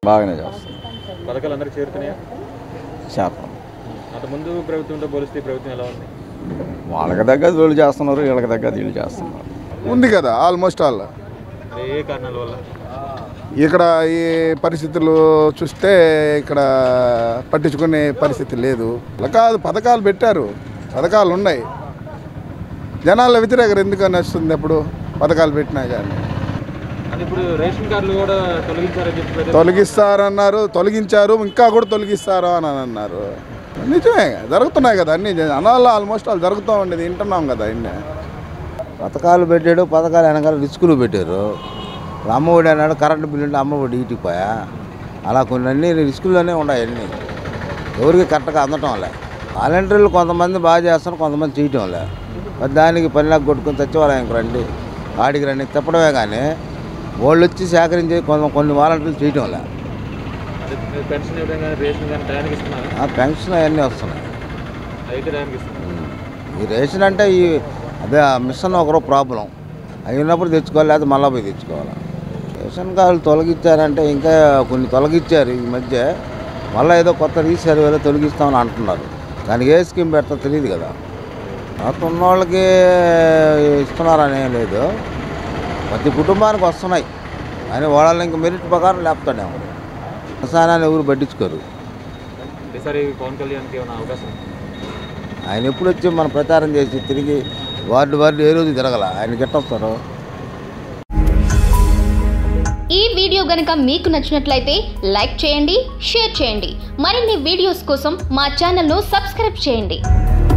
బాగానే చేస్తాం పథకాలు అందరికి చేరుతున్నాయా చేస్తాం అంత ముందు ప్రభుత్వంతో పోలిస్తే ఈ ప్రభుత్వం ఎలా ఉంది వాళ్ళకి తగ్గది వీళ్ళు చేస్తున్నారు వీళ్ళకి తగ్గది వీళ్ళు చేస్తున్నారు ఉంది కదా ఆల్మోస్ట్ ఆల్ మరి ఏ కారణాల వల్ల ఇక్కడ ఈ పరిస్థితులు చూస్తే ఇక్కడ పట్టించుకునే పరిస్థితి లేదు అలా కాదు పథకాలు పెట్టారు పథకాలు ఉన్నాయి జనాల వ్యతిరేకత ఎందుకని వస్తుంది అప్పుడు పథకాలు పెట్టినా కానీ అంటే ఇప్పుడు రేషన్ కార్డులు కూడా తొలగించారని చెప్పి ప్రజలు- తొలగిస్తారన్నారు తొలగించారు ఇంకా కూడా తొలగిస్తారు అని అన్నారు నిజమే జరుగుతున్నాయి కదా అన్ని అనాల్లో ఆల్మోస్ట్ ఆల్ జరుగుతూ ఉండేది వింటున్నాం కదా అన్నీ పథకాలు పెట్టాడు పథకాలు వెనకాల రిస్కులు పెట్టారు ఇప్పుడు అమ్మఒడి అన్నాడు కరెంటు బిల్లు అంటే అమ్మఒడి ఇటుకుపోయా అలా కొన్ని అన్ని రిస్కుల్లోనే ఉన్నాయి అన్నీ ఎవరికి కరెక్ట్గా అందటం లే వాలంటీర్లు కొంతమంది బాగా చేస్తారు కొంతమంది చేయటం లే మరి దానికి పనిలాగా కొట్టుకుని సచివాలయంకి రండి ఆడికి రండి తిప్పడమే కానీ వాళ్ళు వచ్చి సేకరించి కొంత కొన్ని వాలంటీర్లు చేయటం లే అంటే మీరు పెన్షన్ ఇవ్వడం కానీ రేషన్ కానీ టయానికి ఇస్తున్నారు ఆ పెన్షన్ అవన్నీ వస్తున్నాయి అయితే టయానికి ఇస్తున్నారు ఈ రేషన్ అంటే ఈ అదే ఆ మిషన్ ఒకరో ప్రాబ్లం అవి ఉన్నప్పుడు తెచ్చుకోవాలి లేదా మళ్ళీ పోయి తెచ్చుకోవాలి రేషన్ కార్డులు తొలగించారంటే ఇంకా కొన్ని తొలగించారు ఈ మధ్య మళ్ళీ ఏదో కొత్త రీసర్వేలో తొలగిస్తామని అంటున్నారు దానికి ఏ స్కీమ్ పెడతా తెలియదు కదా తర్వాత ఉన్న వాళ్ళకి ఇస్తున్నారని ఏం లేదు ప్రతి కుటుంబానికి వస్తున్నాయి అని వాళ్ళని ఇంక మెరిట్ ప్రకారం లేపుతాడేమో వ్యవసాయాన్ని ఎవరు పట్టించుకోరు ఈసారి పవన్ కళ్యాణ్కి ఏమైనా అవకాశం ఉందా? ఆయన ఎప్పుడు వచ్చి మన ప్రచారం చేసి తిరిగి వార్డు వార్డు ఏ రోజు తిరగల ఆయన గిట్టొస్తారు ఈ వీడియో గనుక మీకు నచ్చినట్లయితే లైక్ చేయండి షేర్ చేయండి మరిన్ని వీడియోస్ కోసం మా ఛానల్ను సబ్స్క్రైబ్ చేయండి